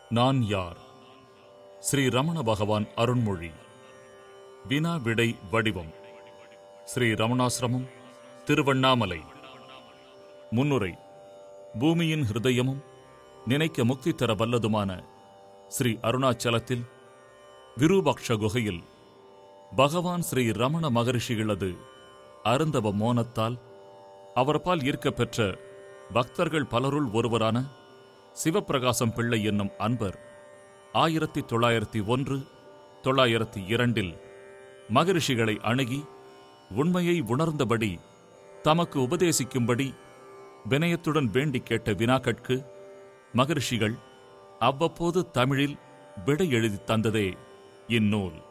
நான் யார் ஸ்ரீ ரமண பகவான் அருண்மொழி வினா விடை வடிவம் ஸ்ரீ ரமணாசிரமம் திருவண்ணாமலை முன்னுரை பூமியின் ஹிருதயமும் நினைக்க முக்தி தர வல்லதுமான ஸ்ரீ அருணாச்சலத்தில் விரூபாக்ஷ குகையில் பகவான் ஸ்ரீ ரமண மகரிஷிகளது அருந்தவ மோனத்தால் அவர்பால் ஈர்க்கப் பெற்ற பக்தர்கள் பலருள் ஒருவரான சிவப்பிரகாசம் பிள்ளை என்னும் அன்பர் ஆயிரத்தி தொள்ளாயிரத்தி ஒன்று தொள்ளாயிரத்தி இரண்டில் மகரிஷிகளை அணுகி உண்மையை உணர்ந்தபடி தமக்கு உபதேசிக்கும்படி வினயத்துடன் வேண்டிக் கேட்ட வினாக்கட்கு மகரிஷிகள் அவ்வப்போது தமிழில் விடை எழுதித் தந்ததே இந்நூல்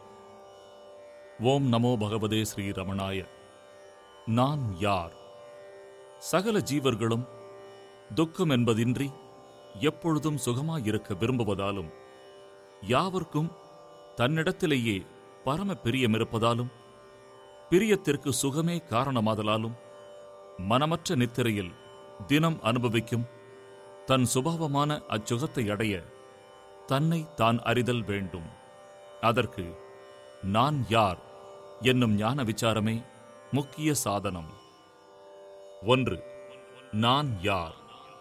ஓம் நமோ பகவதே ஸ்ரீ ரமணாய நான் யார் சகல ஜீவர்களும் துக்கம் என்பதின்றி எப்பொழுதும் சுகமாயிருக்க விரும்புவதாலும் யாவர்க்கும் தன்னிடத்திலேயே பரம பிரியமிருப்பதாலும் பிரியத்திற்கு சுகமே காரணமாதலாலும் மனமற்ற நித்திரையில் தினம் அனுபவிக்கும் தன் சுபாவமான அச்சுகத்தை அடைய தன்னை தான் அறிதல் வேண்டும் அதற்கு நான் யார் என்னும் ஞான விசாரமே முக்கிய சாதனம் ஒன்று நான் யார்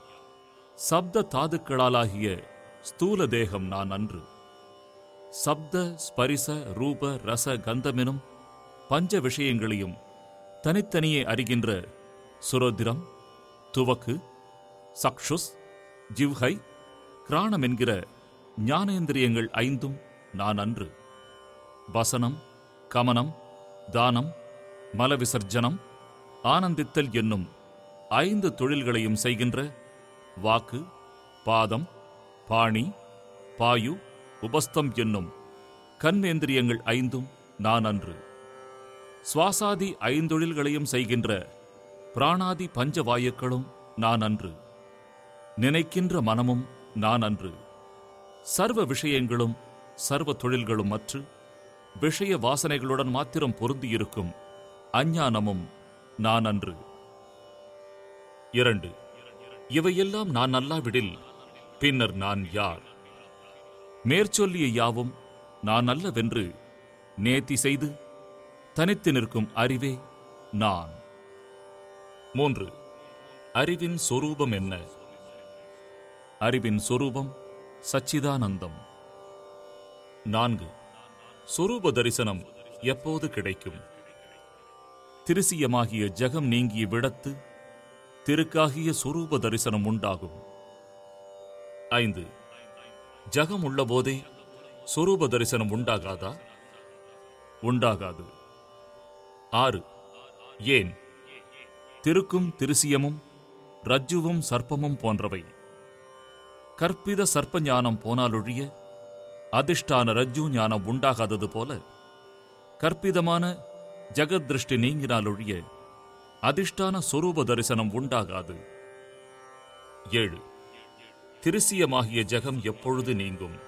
சப்த தாதுக்களாலாகிய ஸ்தூல தேகம் நான் அன்று சப்த ஸ்பரிச ரூப ரச கந்தமெனும் பஞ்ச விஷயங்களையும் தனித்தனியே அறிகின்ற சுரோதிரம் துவக்கு சக்ஷுஸ் ஜிவ்ஹை கிராணம் என்கிற ஞானேந்திரியங்கள் ஐந்தும் நான் அன்று வசனம் கமனம் தானம் மலவிசர்ஜனம் ஆனந்தித்தல் என்னும் ஐந்து தொழில்களையும் செய்கின்ற வாக்கு பாதம் பாணி பாயு உபஸ்தம் என்னும் கண்ணேந்திரியங்கள் ஐந்தும் நான் அன்று சுவாசாதி ஐந்தொழில்களையும் செய்கின்ற பிராணாதி பஞ்சவாயுக்களும் நான் அன்று நினைக்கின்ற மனமும் நான் அன்று சர்வ விஷயங்களும் சர்வ தொழில்களும் மற்று விஷய வாசனைகளுடன் மாத்திரம் பொருந்தியிருக்கும் அஞ்ஞானமும் நான் அன்று இரண்டு இவையெல்லாம் நான் அல்லாவிடில் பின்னர் நான் யார் மேற்சொல்லிய யாவும் நான் அல்லவென்று நேத்தி செய்து தனித்து நிற்கும் அறிவே நான் மூன்று அறிவின் சொரூபம் என்ன அறிவின் சொரூபம் சச்சிதானந்தம் நான்கு சொரூப தரிசனம் எப்போது கிடைக்கும் திருசியமாகிய ஜகம் நீங்கிய விடத்து திருக்காகிய சொரூப தரிசனம் உண்டாகும் ஐந்து ஜகம் உள்ளபோதே சொரூப தரிசனம் உண்டாகாதா உண்டாகாது ஆறு ஏன் திருக்கும் திருசியமும் ரஜ்ஜுவும் சர்ப்பமும் போன்றவை கற்பித சர்ப்ப ஞானம் போனாலொழிய அதிஷ்டான ரஜ்ஜு ஞானம் உண்டாகாதது போல கற்பிதமான ஜெகத் திருஷ்டி நீங்கினாலொழிய அதிஷ்டான சொரூப தரிசனம் உண்டாகாது ஏழு திருசியமாகிய ஜெகம் எப்பொழுது நீங்கும்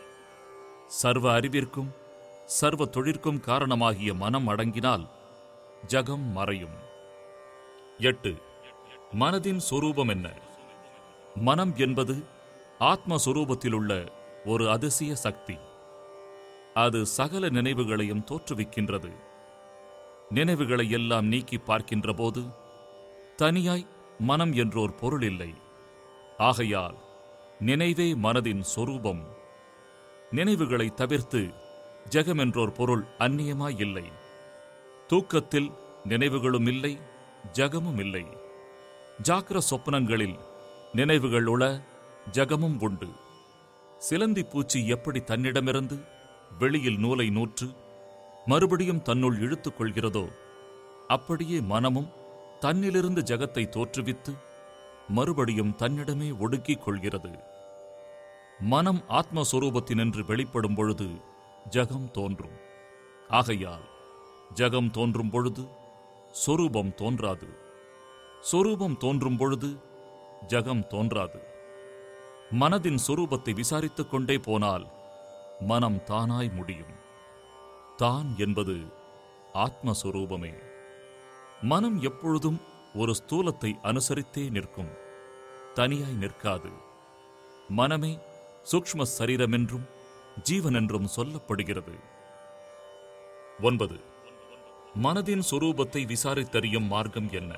சர்வ அறிவிற்கும் சர்வ தொழிற்கும் காரணமாகிய மனம் அடங்கினால் ஜகம் மறையும் எட்டு மனதின் சொரூபம் என்ன மனம் என்பது ஆத்மஸ்வரூபத்திலுள்ள ஒரு அதிசய சக்தி அது சகல நினைவுகளையும் தோற்றுவிக்கின்றது நினைவுகளை எல்லாம் நீக்கி பார்க்கின்ற போது தனியாய் மனம் என்றோர் பொருள் இல்லை ஆகையால் நினைவே மனதின் சொரூபம் நினைவுகளை தவிர்த்து ஜெகமென்றோர் பொருள் அந்நியமாய் இல்லை தூக்கத்தில் நினைவுகளும் இல்லை ஜகமும் இல்லை ஜாக்கிர சொப்பனங்களில் நினைவுகள் உள ஜகமும் உண்டு சிலந்தி பூச்சி எப்படி தன்னிடமிருந்து வெளியில் நூலை நூற்று மறுபடியும் தன்னுள் இழுத்துக் கொள்கிறதோ அப்படியே மனமும் தன்னிலிருந்து ஜகத்தை தோற்றுவித்து மறுபடியும் தன்னிடமே ஒடுக்கிக் கொள்கிறது மனம் ஆத்மஸ்வரூபத்தினின்று வெளிப்படும் பொழுது ஜகம் தோன்றும் ஆகையால் ஜகம் தோன்றும் பொழுது சொரூபம் தோன்றாது சொரூபம் தோன்றும் பொழுது ஜகம் தோன்றாது மனதின் சொரூபத்தை விசாரித்துக் கொண்டே போனால் மனம் தானாய் முடியும் தான் என்பது ஆத்மஸ்வரூபமே மனம் எப்பொழுதும் ஒரு ஸ்தூலத்தை அனுசரித்தே நிற்கும் தனியாய் நிற்காது மனமே சூக்ஷ்ம சரீரமென்றும் ஜீவனென்றும் சொல்லப்படுகிறது ஒன்பது மனதின் சொரூபத்தை விசாரித்தறியும் மார்க்கம் என்ன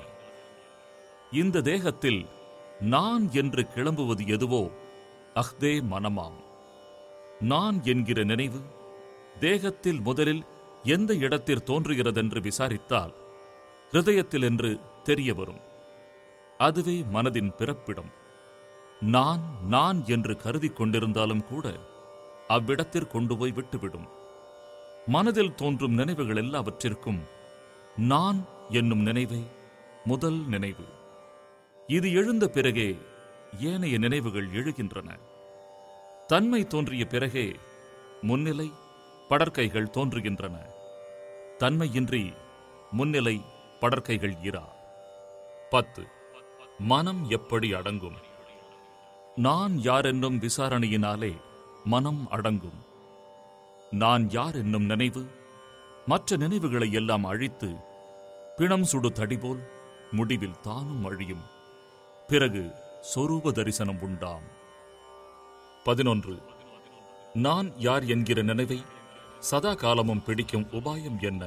இந்த தேகத்தில் நான் என்று கிளம்புவது எதுவோ அஹ்தே மனமாம் நான் என்கிற நினைவு தேகத்தில் முதலில் எந்த இடத்தில் தோன்றுகிறதென்று விசாரித்தால் ஹிருதயத்தில் என்று தெரிய வரும் அதுவே மனதின் பிறப்பிடம் நான் நான் என்று கருதிக் கொண்டிருந்தாலும் கூட அவ்விடத்திற்கு கொண்டு போய் விட்டுவிடும் மனதில் தோன்றும் நினைவுகள் எல்லாவற்றிற்கும் நான் என்னும் நினைவே முதல் நினைவு இது எழுந்த பிறகே ஏனைய நினைவுகள் எழுகின்றன தன்மை தோன்றிய பிறகே முன்னிலை படற்கைகள் தோன்றுகின்றன தன்மையின்றி முன்னிலை படற்கைகள் இரா பத்து மனம் எப்படி அடங்கும் நான் யார் என்னும் விசாரணையினாலே மனம் அடங்கும் நான் யார் என்னும் நினைவு மற்ற நினைவுகளை எல்லாம் அழித்து பிணம் சுடு தடிபோல் முடிவில் தானும் அழியும் பிறகு சொரூப தரிசனம் உண்டாம் பதினொன்று நான் யார் என்கிற நினைவை சதா காலமும் பிடிக்கும் உபாயம் என்ன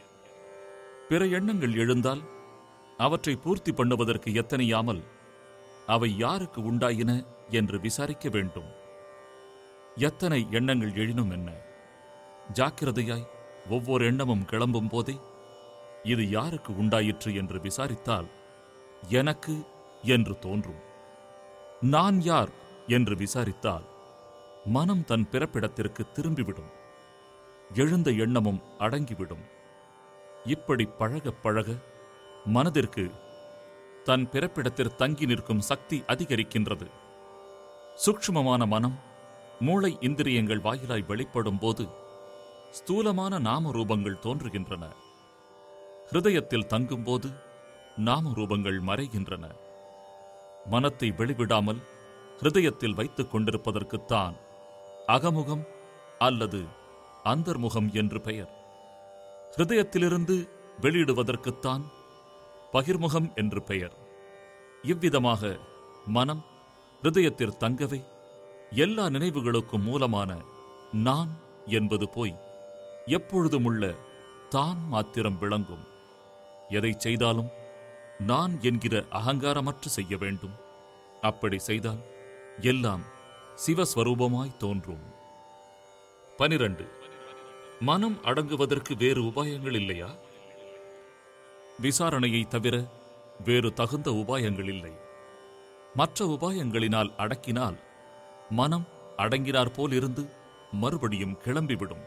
பிற எண்ணங்கள் எழுந்தால் அவற்றை பூர்த்தி பண்ணுவதற்கு எத்தனையாமல் அவை யாருக்கு உண்டாயின என்று விசாரிக்க வேண்டும் எத்தனை எண்ணங்கள் எழினும் என்ன ஜாக்கிரதையாய் ஒவ்வொரு எண்ணமும் கிளம்பும் போதே இது யாருக்கு உண்டாயிற்று என்று விசாரித்தால் எனக்கு என்று தோன்றும் நான் யார் என்று விசாரித்தால் மனம் தன் பிறப்பிடத்திற்கு திரும்பிவிடும் எழுந்த எண்ணமும் அடங்கிவிடும் இப்படி பழக பழக மனதிற்கு தன் பிறப்பிடத்தில் தங்கி நிற்கும் சக்தி அதிகரிக்கின்றது சூக்ஷ்மமான மனம் மூளை இந்திரியங்கள் வாயிலாய் வெளிப்படும் போது ஸ்தூலமான நாம ரூபங்கள் தோன்றுகின்றன ஹிருதயத்தில் தங்கும்போது நாம ரூபங்கள் மறைகின்றன மனத்தை வெளிவிடாமல் ஹிருதயத்தில் வைத்துக் கொண்டிருப்பதற்குத்தான் அகமுகம் அல்லது அந்தர்முகம் என்று பெயர் ஹிருதயத்திலிருந்து வெளியிடுவதற்குத்தான் பகிர்முகம் என்று பெயர் இவ்விதமாக மனம் ஹிருதயத்தில் தங்கவே எல்லா நினைவுகளுக்கும் மூலமான நான் என்பது போய் எப்பொழுதுமுள்ள தான் மாத்திரம் விளங்கும் எதை செய்தாலும் நான் என்கிற அகங்காரமற்று செய்ய வேண்டும் அப்படி செய்தால் எல்லாம் சிவஸ்வரூபமாய் தோன்றும் பனிரண்டு மனம் அடங்குவதற்கு வேறு உபாயங்கள் இல்லையா விசாரணையை தவிர வேறு தகுந்த உபாயங்கள் இல்லை மற்ற உபாயங்களினால் அடக்கினால் மனம் அடங்கினார் போல் இருந்து மறுபடியும் கிளம்பிவிடும்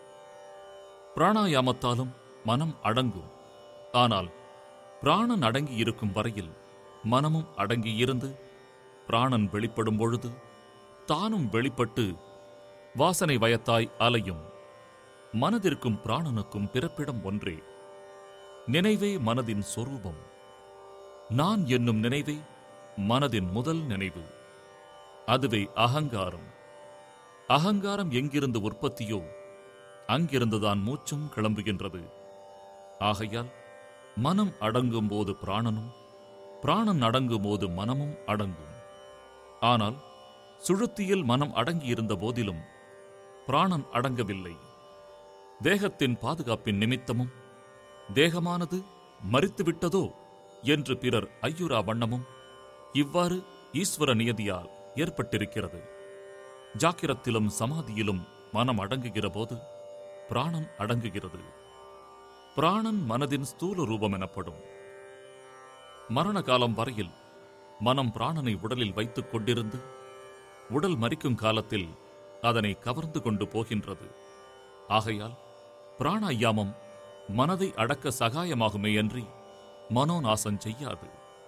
பிராணாயாமத்தாலும் மனம் அடங்கும் ஆனால் பிராணன் அடங்கி இருக்கும் வரையில் மனமும் அடங்கியிருந்து பிராணன் வெளிப்படும் பொழுது தானும் வெளிப்பட்டு வாசனை வயத்தாய் அலையும் மனதிற்கும் பிராணனுக்கும் பிறப்பிடம் ஒன்றே நினைவே மனதின் சொரூபம் நான் என்னும் நினைவே மனதின் முதல் நினைவு அதுவே அகங்காரம் அகங்காரம் எங்கிருந்து உற்பத்தியோ அங்கிருந்துதான் மூச்சும் கிளம்புகின்றது ஆகையால் மனம் அடங்கும் போது பிராணனும் பிராணன் அடங்கும் போது மனமும் அடங்கும் ஆனால் சுழுத்தியில் மனம் அடங்கியிருந்த போதிலும் பிராணன் அடங்கவில்லை தேகத்தின் பாதுகாப்பின் நிமித்தமும் தேகமானது மறித்துவிட்டதோ என்று பிறர் ஐயுரா வண்ணமும் இவ்வாறு ஈஸ்வர நியதியால் ஏற்பட்டிருக்கிறது ஜாக்கிரத்திலும் சமாதியிலும் மனம் அடங்குகிற போது பிராணன் அடங்குகிறது பிராணன் மனதின் ஸ்தூல ரூபம் எனப்படும் மரண காலம் வரையில் மனம் பிராணனை உடலில் வைத்துக் கொண்டிருந்து உடல் மரிக்கும் காலத்தில் அதனை கவர்ந்து கொண்டு போகின்றது ஆகையால் பிராணாயாமம் மனதை அடக்க சகாயமாகுமே அன்றி மனோநாசம் செய்யாது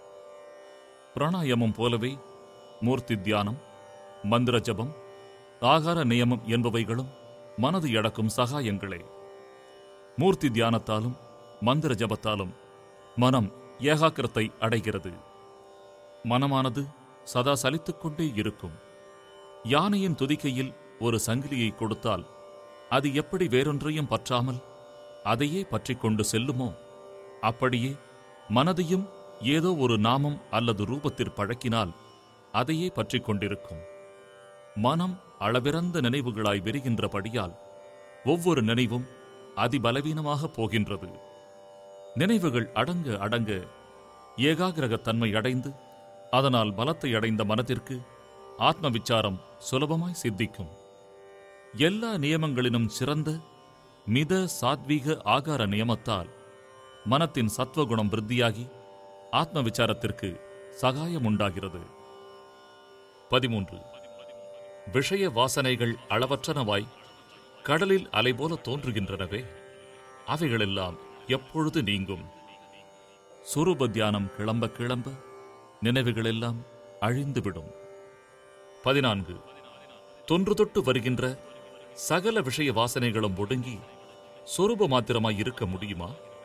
பிராணாயாமம் போலவே மூர்த்தி தியானம் மந்திர ஜபம் ஆகார நியமம் என்பவைகளும் மனதை அடக்கும் சகாயங்களே மூர்த்தி தியானத்தாலும் மந்திர ஜபத்தாலும் மனம் ஏகாக்கிரத்தை அடைகிறது மனமானது சதா சலித்துக் கொண்டே இருக்கும் யானையின் துதிக்கையில் ஒரு சங்கிலியை கொடுத்தால் அது எப்படி வேறொன்றையும் பற்றாமல் அதையே பற்றிக் கொண்டு செல்லுமோ அப்படியே மனதையும் ஏதோ ஒரு நாமம் அல்லது ரூபத்தில் பழக்கினால் அதையே பற்றிக் கொண்டிருக்கும் மனம் அளவிறந்த நினைவுகளாய் விரிகின்றபடியால் ஒவ்வொரு நினைவும் அதிபலவீனமாக போகின்றது நினைவுகள் அடங்க அடங்க ஏகாகிரகத்தன்மை அடைந்து அதனால் பலத்தை அடைந்த மனத்திற்கு ஆத்ம விசாரம் சுலபமாய் சித்திக்கும் எல்லா நியமங்களினும் சிறந்த மித சாத்வீக ஆகார நியமத்தால் மனத்தின் சத்வகுணம் விருத்தியாகி ஆத்ம விசாரத்திற்கு சகாயம் உண்டாகிறது பதிமூன்று விஷய வாசனைகள் அளவற்றனவாய் கடலில் அலை போல தோன்றுகின்றனவே அவைகளெல்லாம் எப்பொழுது நீங்கும் சுரூப தியானம் கிளம்ப கிளம்ப நினைவுகளெல்லாம் அழிந்துவிடும் பதினான்கு தொன்று தொட்டு வருகின்ற சகல விஷய வாசனைகளும் ஒடுங்கி சொரூப மாத்திரமாய் இருக்க முடியுமா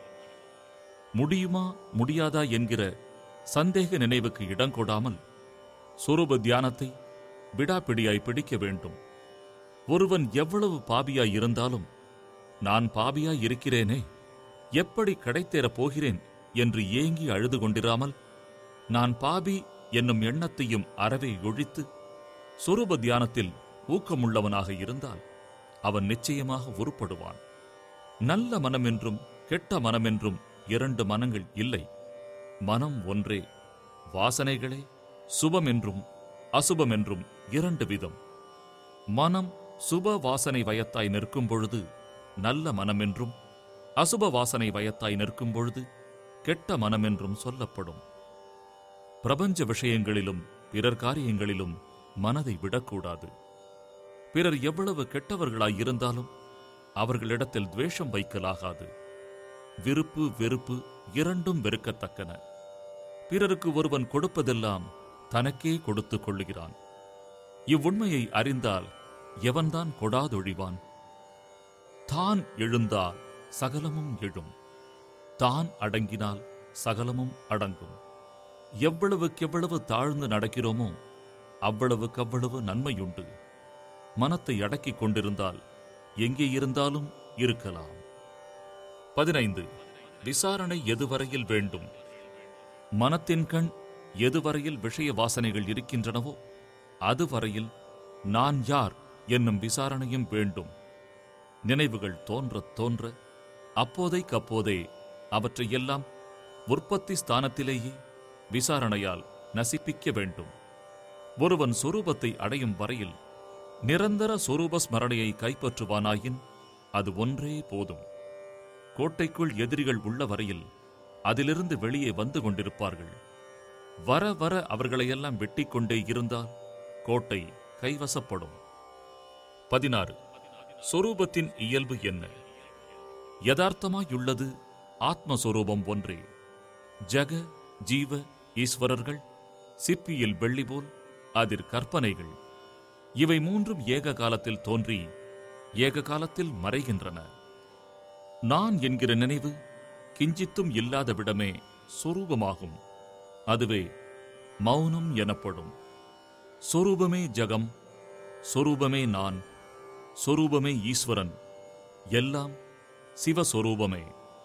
முடியுமா முடியாதா என்கிற சந்தேக நினைவுக்கு இடம் கொடாமல் சொரூப தியானத்தை விடாப்பிடியாய் பிடிக்க வேண்டும் ஒருவன் எவ்வளவு பாபியாய் இருந்தாலும் நான் பாபியாய் இருக்கிறேனே எப்படி கடைத்தேறப் போகிறேன் என்று ஏங்கி அழுது கொண்டிராமல் நான் பாபி என்னும் எண்ணத்தையும் அறவே ஒழித்து சொரூப தியானத்தில் ஊக்கமுள்ளவனாக இருந்தால் அவன் நிச்சயமாக உருப்படுவான் நல்ல மனமென்றும் கெட்ட மனமென்றும் இரண்டு மனங்கள் இல்லை மனம் ஒன்றே வாசனைகளே சுபமென்றும் அசுபமென்றும் இரண்டு விதம் மனம் சுப வாசனை வயத்தாய் நிற்கும் பொழுது நல்ல மனமென்றும் அசுப வாசனை வயத்தாய் நிற்கும் பொழுது கெட்ட மனமென்றும் சொல்லப்படும் பிரபஞ்ச விஷயங்களிலும் பிறர் காரியங்களிலும் மனதை விடக்கூடாது பிறர் எவ்வளவு கெட்டவர்களாய் இருந்தாலும் அவர்களிடத்தில் துவேஷம் வைக்கலாகாது விருப்பு வெறுப்பு இரண்டும் வெறுக்கத்தக்கன பிறருக்கு ஒருவன் கொடுப்பதெல்லாம் தனக்கே கொடுத்துக் கொள்ளுகிறான் இவ்வுண்மையை அறிந்தால் எவன்தான் கொடாதொழிவான் தான் எழுந்தால் சகலமும் எழும் தான் அடங்கினால் சகலமும் அடங்கும் எவ்வளவுக்கெவ்வளவு தாழ்ந்து நடக்கிறோமோ அவ்வளவுக்கவ்வளவு நன்மையுண்டு மனத்தை அடக்கிக் கொண்டிருந்தால் எங்கே இருந்தாலும் இருக்கலாம் பதினைந்து விசாரணை எதுவரையில் வேண்டும் மனத்தின் கண் எதுவரையில் விஷய வாசனைகள் இருக்கின்றனவோ அதுவரையில் நான் யார் என்னும் விசாரணையும் வேண்டும் நினைவுகள் தோன்றத் தோன்ற அப்போதைக்கப்போதே அவற்றையெல்லாம் உற்பத்தி ஸ்தானத்திலேயே விசாரணையால் நசிப்பிக்க வேண்டும் ஒருவன் சொரூபத்தை அடையும் வரையில் நிரந்தர சொரூப ஸ்மரணையை கைப்பற்றுவானாயின் அது ஒன்றே போதும் கோட்டைக்குள் எதிரிகள் உள்ள வரையில் அதிலிருந்து வெளியே வந்து கொண்டிருப்பார்கள் வர வர அவர்களையெல்லாம் வெட்டிக் கொண்டே இருந்தால் கோட்டை கைவசப்படும் பதினாறு சொரூபத்தின் இயல்பு என்ன யதார்த்தமாயுள்ளது ஆத்மஸ்வரூபம் ஒன்றே ஜக ஜீவ ஈஸ்வரர்கள் சிற்பியில் வெள்ளி போல் அதிர் கற்பனைகள் இவை மூன்றும் ஏக காலத்தில் தோன்றி ஏக காலத்தில் மறைகின்றன நான் என்கிற நினைவு கிஞ்சித்தும் இல்லாத விடமே சொரூபமாகும் அதுவே மௌனம் எனப்படும் சொரூபமே ஜகம் சொரூபமே நான் சொரூபமே ஈஸ்வரன் எல்லாம் சிவஸ்வரூபமே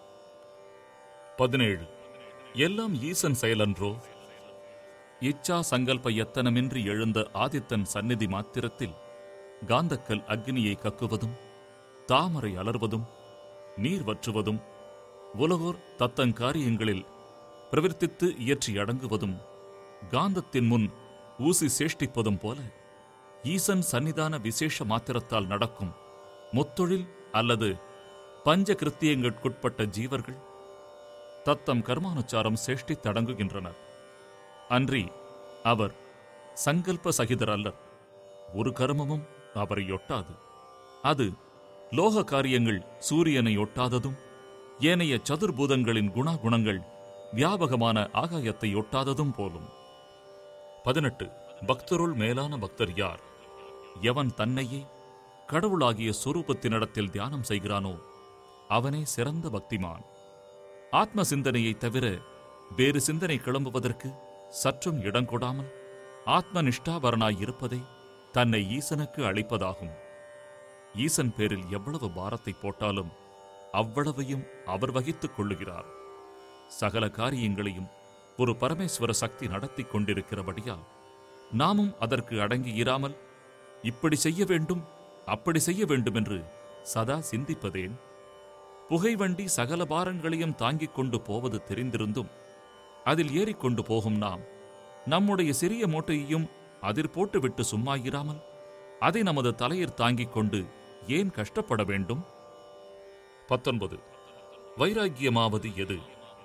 பதினேழு எல்லாம் ஈசன் செயலன்றோ இச்சா சங்கல்ப எத்தனமின்றி எழுந்த ஆதித்தன் சந்நிதி மாத்திரத்தில் காந்தக்கல் அக்னியை கக்குவதும் தாமரை அலர்வதும் நீர் வற்றுவதும் உலகோர் தத்தங்காரியங்களில் பிரவர்த்தித்து இயற்றி அடங்குவதும் காந்தத்தின் முன் ஊசி சேஷ்டிப்பதும் போல ஈசன் சன்னிதான விசேஷ மாத்திரத்தால் நடக்கும் முத்தொழில் அல்லது பஞ்ச கிருத்தியங்களுக்குட்பட்ட ஜீவர்கள் தத்தம் கர்மானுச்சாரம் சேஷ்டித்தடங்குகின்றனர் அன்றி அவர் சங்கல்ப சகிதர் அல்லர் ஒரு கர்மமும் அவரை ஒட்டாது அது லோக காரியங்கள் சூரியனை ஒட்டாததும் ஏனைய சதுர்பூதங்களின் குணாகுணங்கள் வியாபகமான ஆகாயத்தை ஒட்டாததும் போலும் பதினெட்டு பக்தருள் மேலான பக்தர் யார் எவன் தன்னையே கடவுளாகிய சொரூபத்தினிடத்தில் தியானம் செய்கிறானோ அவனே சிறந்த பக்திமான் ஆத்ம சிந்தனையைத் தவிர வேறு சிந்தனை கிளம்புவதற்கு சற்றும் இடங்கொடாமல் ஆத்ம நிஷ்டாபரனாய் இருப்பதே தன்னை ஈசனுக்கு அளிப்பதாகும் ஈசன் பேரில் எவ்வளவு பாரத்தை போட்டாலும் அவ்வளவையும் அவர் வகித்துக் கொள்ளுகிறார் சகல காரியங்களையும் ஒரு பரமேஸ்வர சக்தி நடத்திக் கொண்டிருக்கிறபடியால் நாமும் அதற்கு அடங்கி இராமல் இப்படி செய்ய வேண்டும் அப்படி செய்ய வேண்டும் என்று சதா சிந்திப்பதேன் புகைவண்டி சகல பாரங்களையும் தாங்கிக் கொண்டு போவது தெரிந்திருந்தும் அதில் ஏறிக்கொண்டு போகும் நாம் நம்முடைய சிறிய மூட்டையையும் அதிர் போட்டுவிட்டு சும்மா இராமல் அதை நமது தலையில் தாங்கிக் கொண்டு ஏன் கஷ்டப்பட வேண்டும் பத்தொன்பது வைராக்கியமாவது எது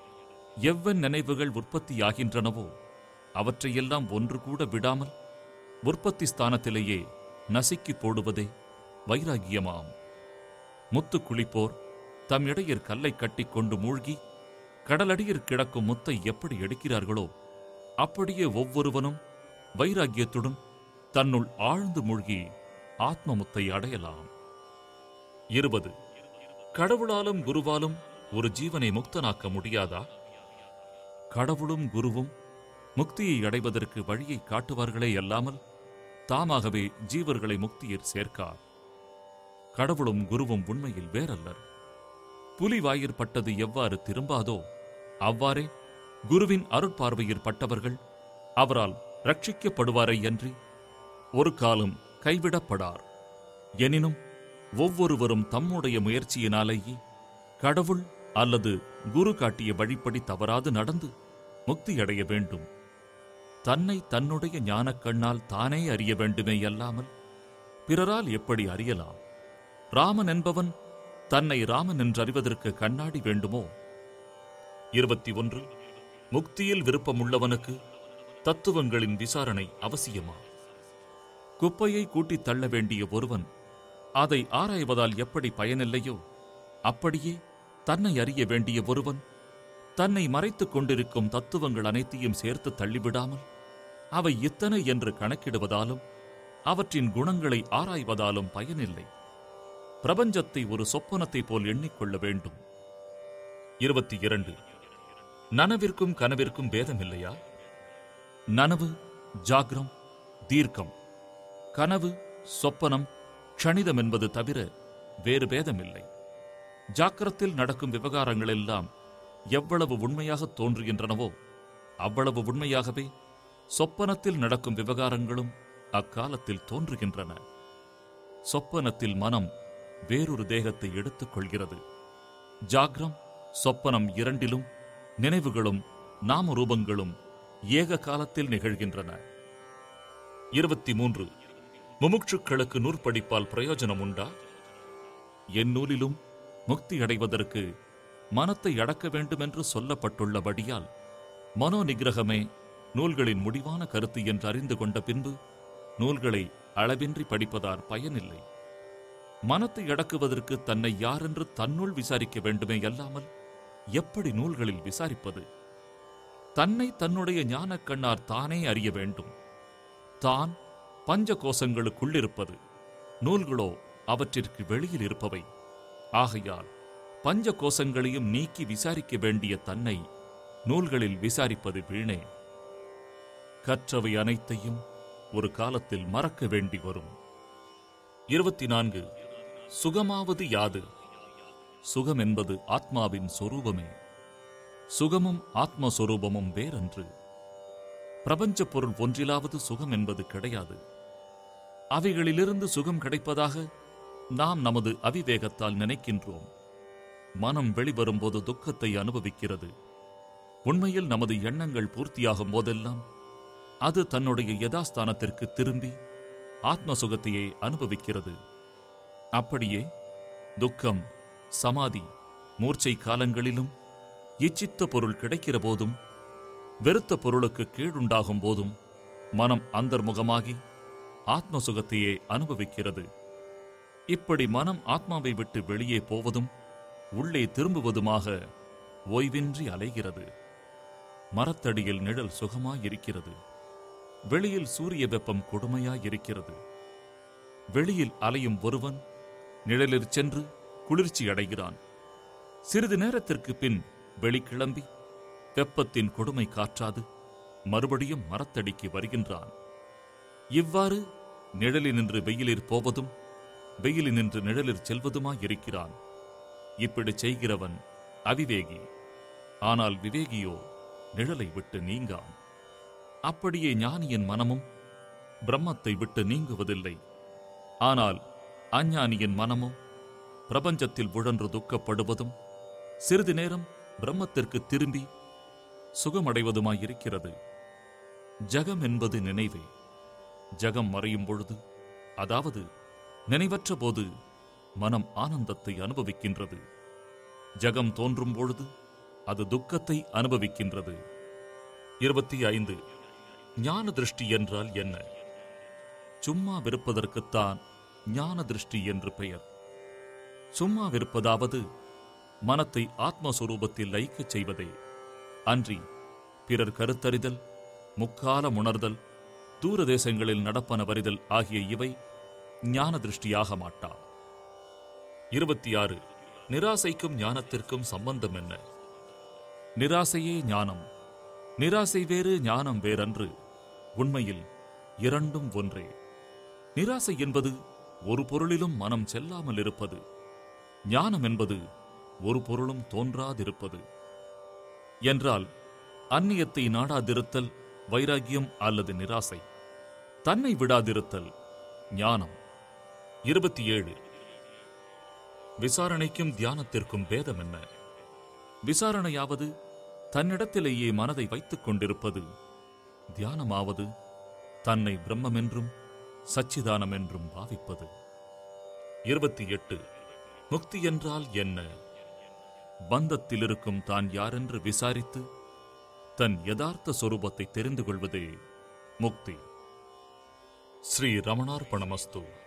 எவ்வன் நினைவுகள் உற்பத்தியாகின்றனவோ அவற்றையெல்லாம் ஒன்று கூட விடாமல் உற்பத்தி ஸ்தானத்திலேயே நசுக்கி போடுவதே வைராக்கியமாம் முத்து குளிப்போர் தம் இடையர் கல்லை கட்டிக்கொண்டு மூழ்கி கடலடியில் கிடக்கும் முத்தை எப்படி எடுக்கிறார்களோ அப்படியே ஒவ்வொருவனும் வைராக்கியத்துடன் தன்னுள் ஆழ்ந்து மூழ்கி ஆத்ம முத்தை அடையலாம் இருபது கடவுளாலும் குருவாலும் ஒரு ஜீவனை முக்தனாக்க முடியாதா கடவுளும் குருவும் முக்தியை அடைவதற்கு வழியை காட்டுவார்களே அல்லாமல் தாமாகவே ஜீவர்களை முக்தியில் சேர்க்கார் கடவுளும் குருவும் உண்மையில் வேறல்லர் புலி வாயிற் பட்டது எவ்வாறு திரும்பாதோ அவ்வாறே குருவின் அருட்பார்வையில் பட்டவர்கள் அவரால் ரட்சிக்கப்படுவாரை அன்றி ஒரு காலம் கைவிடப்படார் எனினும் ஒவ்வொருவரும் தம்முடைய முயற்சியினாலேயே கடவுள் அல்லது குரு காட்டிய வழிப்படி தவறாது நடந்து முக்தியடைய வேண்டும் தன்னை தன்னுடைய ஞானக் கண்ணால் தானே அறிய வேண்டுமே அல்லாமல் பிறரால் எப்படி அறியலாம் ராமன் என்பவன் தன்னை ராமன் என்றறிவதற்கு கண்ணாடி வேண்டுமோ இருபத்தி ஒன்று முக்தியில் விருப்பமுள்ளவனுக்கு தத்துவங்களின் விசாரணை அவசியமா குப்பையை கூட்டித் தள்ள வேண்டிய ஒருவன் அதை ஆராய்வதால் எப்படி பயனில்லையோ அப்படியே தன்னை அறிய வேண்டிய ஒருவன் தன்னை மறைத்துக் கொண்டிருக்கும் தத்துவங்கள் அனைத்தையும் சேர்த்து தள்ளிவிடாமல் அவை இத்தனை என்று கணக்கிடுவதாலும் அவற்றின் குணங்களை ஆராய்வதாலும் பயனில்லை பிரபஞ்சத்தை ஒரு சொப்பனத்தைப் போல் எண்ணிக்கொள்ள வேண்டும் இருபத்தி இரண்டு நனவிற்கும் கனவிற்கும் பேதமில்லையா நனவு ஜாக்ரம் தீர்க்கம் கனவு சொப்பனம் க்ஷணிதம் என்பது தவிர வேறு பேதமில்லை ஜாக்கிரத்தில் நடக்கும் விவகாரங்கள் எல்லாம் எவ்வளவு உண்மையாக தோன்றுகின்றனவோ அவ்வளவு உண்மையாகவே சொப்பனத்தில் நடக்கும் விவகாரங்களும் அக்காலத்தில் தோன்றுகின்றன சொப்பனத்தில் மனம் வேறொரு தேகத்தை எடுத்துக் கொள்கிறது ஜாக்ரம் சொப்பனம் இரண்டிலும் நினைவுகளும் நாம ரூபங்களும் ஏக காலத்தில் நிகழ்கின்றன இருபத்தி மூன்று முமுட்சுக்களுக்கு நூற்படிப்பால் பிரயோஜனம் உண்டா என் நூலிலும் முக்தி அடைவதற்கு மனத்தை அடக்க வேண்டுமென்று சொல்லப்பட்டுள்ளபடியால் மனோ நிகிரகமே நூல்களின் முடிவான கருத்து என்று அறிந்து கொண்ட பின்பு நூல்களை அளவின்றி படிப்பதார் பயனில்லை மனத்தை அடக்குவதற்கு தன்னை யாரென்று தன்னுள் விசாரிக்க வேண்டுமே அல்லாமல் எப்படி நூல்களில் விசாரிப்பது தன்னை தன்னுடைய ஞானக் கண்ணார் தானே அறிய வேண்டும் தான் பஞ்ச கோசங்களுக்குள்ளிருப்பது நூல்களோ அவற்றிற்கு வெளியில் இருப்பவை ஆகையால் பஞ்ச கோசங்களையும் நீக்கி விசாரிக்க வேண்டிய தன்னை நூல்களில் விசாரிப்பது வீணே கற்றவை அனைத்தையும் ஒரு காலத்தில் மறக்க வேண்டி வரும் இருபத்தி நான்கு சுகமாவது யாது சுகம் என்பது ஆத்மாவின் சொரூபமே சுகமும் ஆத்மஸ்வரூபமும் வேறன்று பிரபஞ்ச பொருள் ஒன்றிலாவது சுகம் என்பது கிடையாது அவைகளிலிருந்து சுகம் கிடைப்பதாக நாம் நமது அவிவேகத்தால் நினைக்கின்றோம் மனம் வெளிவரும்போது துக்கத்தை அனுபவிக்கிறது உண்மையில் நமது எண்ணங்கள் பூர்த்தியாகும் போதெல்லாம் அது தன்னுடைய யதாஸ்தானத்திற்கு திரும்பி ஆத்ம சுகத்தையே அனுபவிக்கிறது அப்படியே துக்கம் சமாதி மூர்ச்சை காலங்களிலும் இச்சித்த பொருள் கிடைக்கிற போதும் வெறுத்த பொருளுக்கு கீழுண்டாகும் போதும் மனம் அந்தர்முகமாகி ஆத்ம சுகத்தையே அனுபவிக்கிறது இப்படி மனம் ஆத்மாவை விட்டு வெளியே போவதும் உள்ளே திரும்புவதுமாக ஓய்வின்றி அலைகிறது மரத்தடியில் நிழல் சுகமாயிருக்கிறது வெளியில் சூரிய வெப்பம் கொடுமையாயிருக்கிறது வெளியில் அலையும் ஒருவன் நிழலிற் சென்று குளிர்ச்சி அடைகிறான் சிறிது நேரத்திற்கு பின் வெளிக்கிளம்பி வெப்பத்தின் கொடுமை காற்றாது மறுபடியும் மரத்தடிக்கு வருகின்றான் இவ்வாறு நிழலினின்று வெயிலிற் போவதும் வெயிலினின்று நிழலிற் செல்வதுமாயிருக்கிறான் இப்படி செய்கிறவன் அவிவேகி ஆனால் விவேகியோ நிழலை விட்டு நீங்கான் அப்படியே ஞானியின் மனமும் பிரம்மத்தை விட்டு நீங்குவதில்லை ஆனால் அஞ்ஞானியின் மனமோ பிரபஞ்சத்தில் உழன்று துக்கப்படுவதும் சிறிது நேரம் பிரம்மத்திற்கு திரும்பி சுகமடைவதுமாயிருக்கிறது ஜகம் என்பது நினைவே ஜகம் மறையும் பொழுது அதாவது நினைவற்ற போது மனம் ஆனந்தத்தை அனுபவிக்கின்றது ஜகம் தோன்றும் பொழுது அது துக்கத்தை அனுபவிக்கின்றது இருபத்தி ஐந்து ஞான திருஷ்டி என்றால் என்ன சும்மா விருப்பதற்குத்தான் ஞான திருஷ்டி என்று பெயர் சும்மா விருப்பதாவது மனத்தை ஆத்மஸ்வரூபத்தில் லயிக்கச் செய்வதே அன்றி பிறர் கருத்தறிதல் முக்காலம் உணர்தல் தூர தேசங்களில் நடப்பன வரிதல் ஆகிய இவை ஞான திருஷ்டியாக மாட்டா இருபத்தி ஆறு நிராசைக்கும் ஞானத்திற்கும் சம்பந்தம் என்ன நிராசையே ஞானம் நிராசை வேறு ஞானம் வேறன்று உண்மையில் இரண்டும் ஒன்றே நிராசை என்பது ஒரு பொருளிலும் மனம் செல்லாமல் இருப்பது ஞானம் என்பது ஒரு பொருளும் தோன்றாதிருப்பது என்றால் அந்நியத்தை நாடாதிருத்தல் வைராகியம் அல்லது நிராசை தன்னை விடாதிருத்தல் ஞானம் இருபத்தி ஏழு விசாரணைக்கும் தியானத்திற்கும் பேதம் என்ன விசாரணையாவது தன்னிடத்திலேயே மனதை வைத்துக் கொண்டிருப்பது தியானமாவது தன்னை பிரம்மமென்றும் சச்சிதானம் என்றும் பாவிப்பது இருபத்தி எட்டு முக்தி என்றால் என்ன பந்தத்தில் இருக்கும் தான் யாரென்று விசாரித்து தன் யதார்த்த சொரூபத்தை தெரிந்து கொள்வதே முக்தி ஸ்ரீ ரமணார்ப்பணமஸ்து